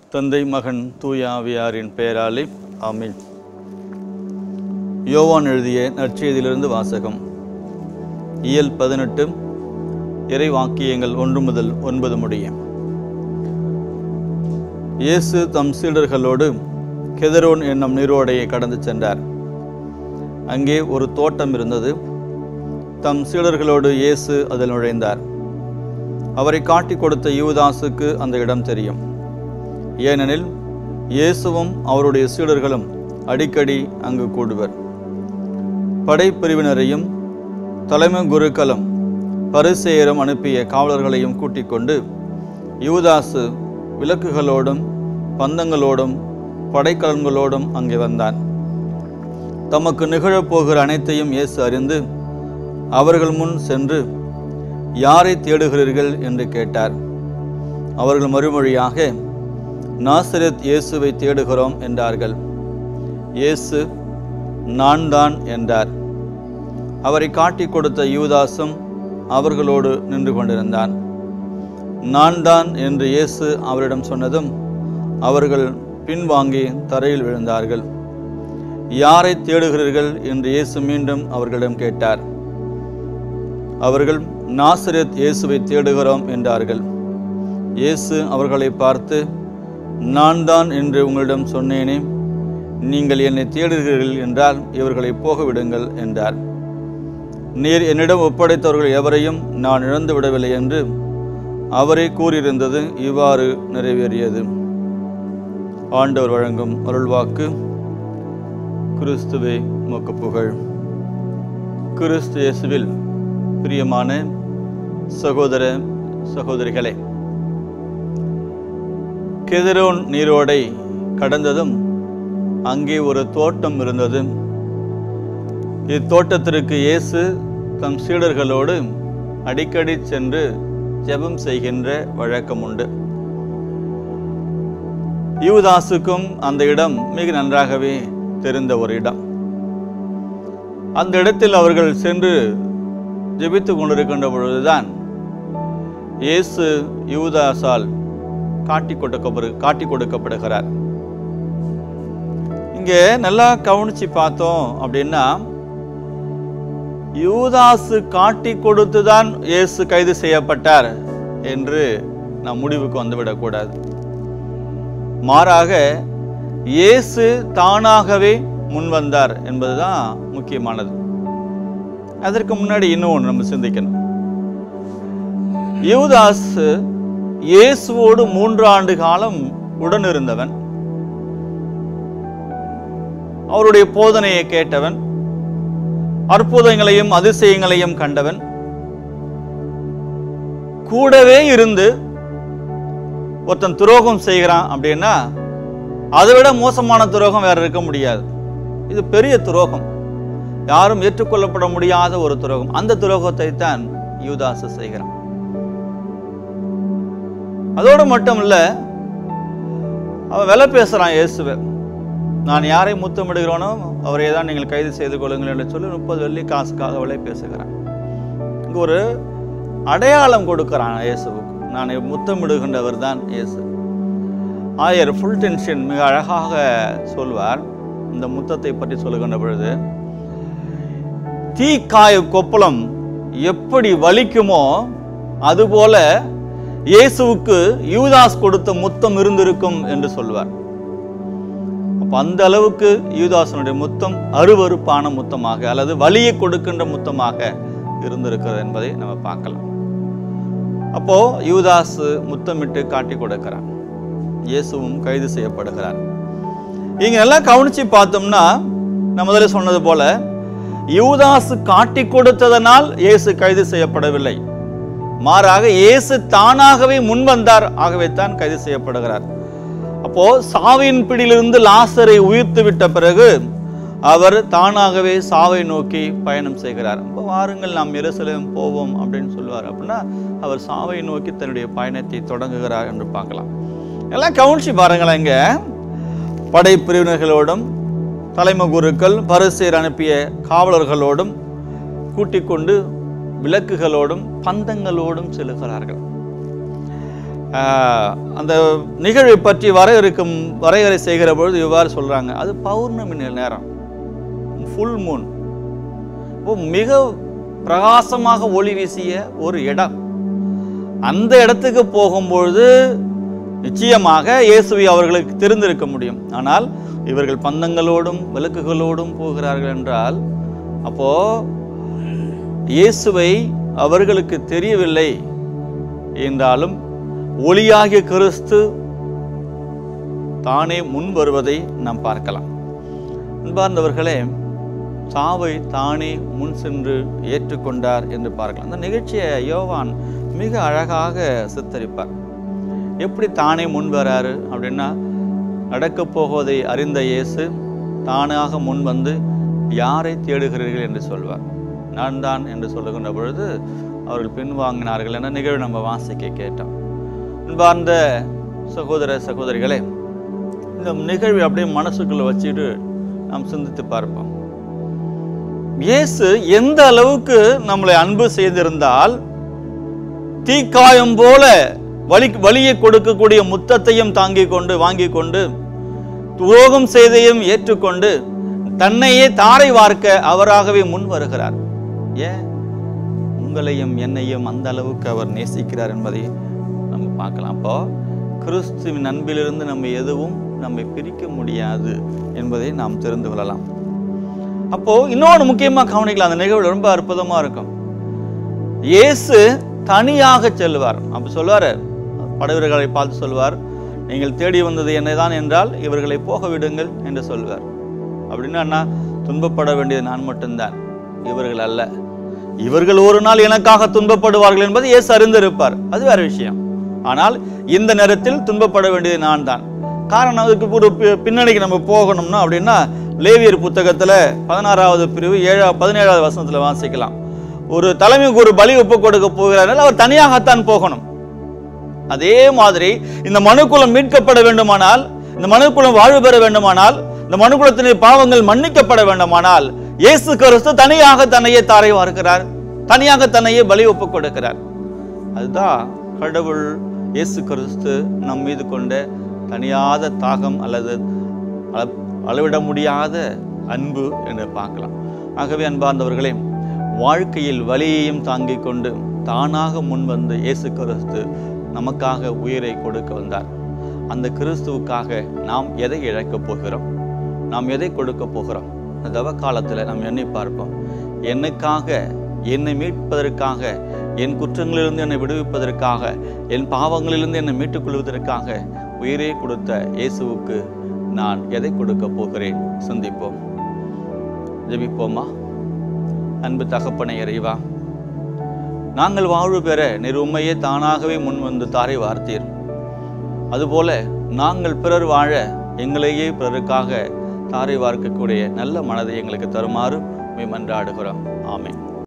தந்தை மகன் தூய ஆவியாரின் பெயராலே ஆமென் யோவான் எழுதிய நற்செய்தியிலிருந்து வாசகம் இயல் பதினெட்டு இறை வாக்கியங்கள் ஒன்று முதல் ஒன்பது முடிய இயேசு தம் சீடர்களோடு கெதரோன் என்னும் நீரோடையை கடந்து சென்றார் அங்கே ஒரு தோட்டம் இருந்தது தம் சீடர்களோடு இயேசு அதில் நுழைந்தார் அவரை காட்டிக் கொடுத்த யூதாசுக்கு அந்த இடம் தெரியும் ஏனெனில் இயேசுவும் அவருடைய சீடர்களும் அடிக்கடி அங்கு கூடுவர் படைப்பிரிவினரையும் தலைமை குருக்களும் பரிசேயரும் அனுப்பிய காவலர்களையும் கூட்டிக் கொண்டு யூதாசு விளக்குகளோடும் பந்தங்களோடும் படைக்கலன்களோடும் அங்கே வந்தான் தமக்கு நிகழப்போகிற அனைத்தையும் இயேசு அறிந்து அவர்கள் முன் சென்று யாரை தேடுகிறீர்கள் என்று கேட்டார் அவர்கள் மறுமொழியாக நாசரத் இயேசுவை தேடுகிறோம் என்றார்கள் இயேசு நான் தான் என்றார் அவரை காட்டிக் கொடுத்த யூதாசும் அவர்களோடு நின்று கொண்டிருந்தான் நான் தான் என்று இயேசு அவரிடம் சொன்னதும் அவர்கள் பின்வாங்கி தரையில் விழுந்தார்கள் யாரை தேடுகிறீர்கள் என்று இயேசு மீண்டும் அவர்களிடம் கேட்டார் அவர்கள் நாசரேத் இயேசுவை தேடுகிறோம் என்றார்கள் இயேசு அவர்களை பார்த்து நான் தான் என்று உங்களிடம் சொன்னேனே நீங்கள் என்னை தேடுகிறீர்கள் என்றால் இவர்களை போக விடுங்கள் என்றார் நீர் என்னிடம் ஒப்படைத்தவர்கள் எவரையும் நான் இழந்து விடவில்லை என்று அவரே கூறியிருந்தது இவ்வாறு நிறைவேறியது ஆண்டவர் வழங்கும் அருள்வாக்கு கிறிஸ்துவே மொக்க புகழ் கிறிஸ்து இயேசுவில் பிரியமான சகோதர சகோதரிகளே கெதிரோன் நீரோடை கடந்ததும் அங்கே ஒரு தோட்டம் இருந்தது இத்தோட்டத்திற்கு இயேசு தம் சீடர்களோடு அடிக்கடி சென்று ஜெபம் செய்கின்ற வழக்கம் உண்டு யூதாசுக்கும் அந்த இடம் மிக நன்றாகவே தெரிந்த ஒரு இடம் அந்த இடத்தில் அவர்கள் சென்று ஜெபித்து கொண்டிருக்கின்ற பொழுதுதான் இயேசு யூதாசால் காட்டி கொடுக்கப்படு காட்டி கொடுக்கப்படுகிறார் இங்கே நல்லா கவனிச்சு பார்த்தோம் அப்படின்னா யூதாசு காட்டி கொடுத்துதான் இயேசு கைது செய்யப்பட்டார் என்று நாம் முடிவுக்கு வந்துவிடக்கூடாது மாறாக இயேசு தானாகவே முன்வந்தார் என்பதுதான் முக்கியமானது அதற்கு முன்னாடி இன்னும் ஒன்று நம்ம சிந்திக்கணும் யூதாஸ் இயேசுவோடு மூன்று ஆண்டு காலம் உடன் இருந்தவன் அவருடைய போதனையை கேட்டவன் அற்புதங்களையும் அதிசயங்களையும் கண்டவன் கூடவே இருந்து ஒருத்தன் துரோகம் செய்கிறான் அப்படின்னா அதை விட மோசமான துரோகம் வேற இருக்க முடியாது இது பெரிய துரோகம் யாரும் ஏற்றுக்கொள்ளப்பட முடியாத ஒரு துரோகம் அந்த துரோகத்தை தான் யூதாசு செய்கிறான் அதோடு மட்டும் இல்ல அவன் விலை பேசுறான் இயேசுவை நான் யாரை முத்தமிடுகிறோனோ அவரை தான் நீங்கள் கைது செய்து கொள்ளுங்கள் என்று சொல்லி முப்பது வெள்ளி காசுக்காக விலை பேசுகிறான் இங்க ஒரு அடையாளம் கொடுக்கிறான் இயேசுவுக்கு நான் முத்தமிடுகின்றவர் தான் இயேசு ஆயர் ஃபுல் டென்ஷன் மிக அழகாக சொல்வார் இந்த முத்தத்தை பற்றி சொல்லுகின்ற பொழுது தீக்காய கொப்பளம் எப்படி வலிக்குமோ அதுபோல இயேசுவுக்கு யூதாஸ் கொடுத்த முத்தம் இருந்திருக்கும் என்று சொல்வார் அப்ப அந்த அளவுக்கு யூதாசனுடைய முத்தம் அருவருப்பான முத்தமாக அல்லது வலியை கொடுக்கின்ற முத்தமாக இருந்திருக்கிறது என்பதை நம்ம பார்க்கலாம் அப்போ யூதாஸ் முத்தமிட்டு காட்டி கொடுக்கிறான் இயேசுவும் கைது செய்யப்படுகிறார் இங்க நல்லா கவனிச்சு பார்த்தோம்னா நான் முதல்ல சொன்னது போல யூதாசு காட்டி கொடுத்ததனால் இயேசு கைது செய்யப்படவில்லை மாறாக இயேசு தானாகவே முன்வந்தார் ஆகவே தான் கைது செய்யப்படுகிறார் அப்போ சாவின் பிடியிலிருந்து லாசரை உயிர்த்து விட்ட பிறகு அவர் தானாகவே சாவை நோக்கி பயணம் செய்கிறார் அப்போ வாருங்கள் நாம் எருசலேம் போவோம் அப்படின்னு சொல்லுவார் அப்படின்னா அவர் சாவை நோக்கி தன்னுடைய பயணத்தை தொடங்குகிறார் என்று பார்க்கலாம் எல்லாம் கவனிச்சு பாருங்களேன் இங்க படைப்பிரிவினர்களோடும் தலைமை குருக்கள் பரிசேர் அனுப்பிய காவலர்களோடும் கூட்டிக் கொண்டு விளக்குகளோடும் பந்தங்களோடும் செல்லுகிறார்கள் ஆஹ், அந்த நிகழ்வை பற்றி வரையறுக்கும் வரையறை செய்கிற பொழுது இவ்வாறு சொல்றாங்க அது பௌர்ணமி நேரம் ஃபுல் மூன் மிக பிரகாசமாக ஒளி வீசிய ஒரு இடம் அந்த இடத்துக்கு போகும்பொழுது நிச்சயமாக இயேசுவை அவர்களுக்கு தெரிந்திருக்க முடியும் ஆனால் இவர்கள் பந்தங்களோடும் விளக்குகளோடும் போகிறார்கள் என்றால் அப்போ இயேசுவை அவர்களுக்கு தெரியவில்லை என்றாலும் ஒளியாகிய கிறிஸ்து தானே முன் வருவதை நாம் பார்க்கலாம் அன்பார்ந்தவர்களே சாவை தானே முன் சென்று ஏற்றுக்கொண்டார் என்று பார்க்கலாம் அந்த நிகழ்ச்சியை யோவான் மிக அழகாக சித்தரிப்பார் எப்படி தானே முன் வராரு அப்படின்னா நடக்கப் போவதை அறிந்த இயேசு தானாக முன் வந்து யாரை தேடுகிறீர்கள் என்று சொல்வார் நான் தான் என்று சொல்லுகின்ற பொழுது அவர்கள் பின்வாங்கினார்கள் என நிகழ்வு நம்ம வாசிக்க கேட்டோம் அன்பார்ந்த சகோதர சகோதரிகளே இந்த நிகழ்வை அப்படியே மனசுக்குள்ள வச்சுட்டு நாம் சிந்தித்து பார்ப்போம் இயேசு எந்த அளவுக்கு நம்மளை அன்பு செய்திருந்தால் தீக்காயம் போல வலி வலியை கொடுக்கக்கூடிய முத்தத்தையும் தாங்கிக் கொண்டு வாங்கி கொண்டு துரோகம் செய்தையும் ஏற்றுக்கொண்டு தன்னையே தாரை வார்க்க அவராகவே முன் வருகிறார் ஏன் உங்களையும் என்னையும் அந்த அளவுக்கு அவர் நேசிக்கிறார் என்பதை நம்ம பார்க்கலாம் அப்போ கிறிஸ்துவின் அன்பிலிருந்து நம்ம எதுவும் நம்மை பிரிக்க முடியாது என்பதை நாம் தெரிந்து கொள்ளலாம் அப்போ இன்னொன்று முக்கியமா கவனிக்கலாம் அந்த நிகழ்வு ரொம்ப அற்புதமா இருக்கும் இயேசு தனியாக செல்வார் அப்ப சொல்வாரு படைவர்களை பார்த்து சொல்வார் நீங்கள் தேடி வந்தது என்னதான் என்றால் இவர்களை போக விடுங்கள் என்று சொல்வார் அப்படின்னா என்ன? துன்பப்பட வேண்டியது நான் மட்டும்தான் இவர்கள் அல்ல இவர்கள் ஒரு நாள் எனக்காக துன்பப்படுவார்கள் என்பது இயேசு அறிந்திருப்பார் அது வேற விஷயம் ஆனால் இந்த நேரத்தில் துன்பப்பட வேண்டியது நான் தான் காரணம் அதுக்கு ஒரு பி- பின்னணிக்கு நம்ம போகணும்னா அப்படின்னா லேவியர் புத்தகத்துல பதினாறாவது பிரிவு ஏழா பதினேழாவது வசனத்துல வாசிக்கலாம் ஒரு தலைமைக்கு ஒரு பலி ஒப்பு கொடுக்க போகிறார்கள் அவர் தனியாகத்தான் போகணும் அதே மாதிரி இந்த மனுக்குலம் மீட்கப்பட வேண்டுமானால் இந்த மனுக்குலம் வாழ்வு பெற வேண்டுமானால் இந்த மனுக்குலத்தின் பாவங்கள் மன்னிக்கப்பட வேண்டுமானால் இயேசு கிறிஸ்து தனியாக தன்னையே தாரை வார்க்கிறார் தனியாக தன்னையே பலி ஒப்பு கொடுக்கிறார் அதுதான் கடவுள் இயேசு கிறிஸ்து நம் மீது கொண்ட தனியாத தாகம் அல்லது அள- அளவிட முடியாத அன்பு என்று பார்க்கலாம் ஆகவே அன்பார்ந்தவர்களே வாழ்க்கையில் வலியையும் தாங்கிக் கொண்டு தானாக முன் வந்து இயேசு கிறிஸ்து நமக்காக உயிரை கொடுக்க வந்தார் அந்த கிறிஸ்துவுக்காக நாம் எதை இழக்கப் போகிறோம் நாம் எதை கொடுக்க போகிறோம் இந்த தவ காலத்தில் நாம் எண்ணி பார்ப்போம் என்னைக்காக என்னை மீட்பதற்காக என் குற்றங்களிலிருந்து என்னை விடுவிப்பதற்காக என் பாவங்களிலிருந்து என்னை மீட்டுக் கொள்வதற்காக உயிரே கொடுத்த இயேசுவுக்கு நான் எதை கொடுக்க போகிறேன் சிந்திப்போம் ஜெபிப்போமா அன்பு தகப்பனை இறைவா நாங்கள் வாழ்வு பெற நீர் உண்மையே தானாகவே முன் வந்து தாரை வார்த்தீர் அதுபோல நாங்கள் பிறர் வாழ எங்களையே பிறருக்காக தாரை வார்க்கக்கூடிய நல்ல மனதை எங்களுக்கு தருமாறு உம்மை மன்றாடுகிறோம் ஆமென்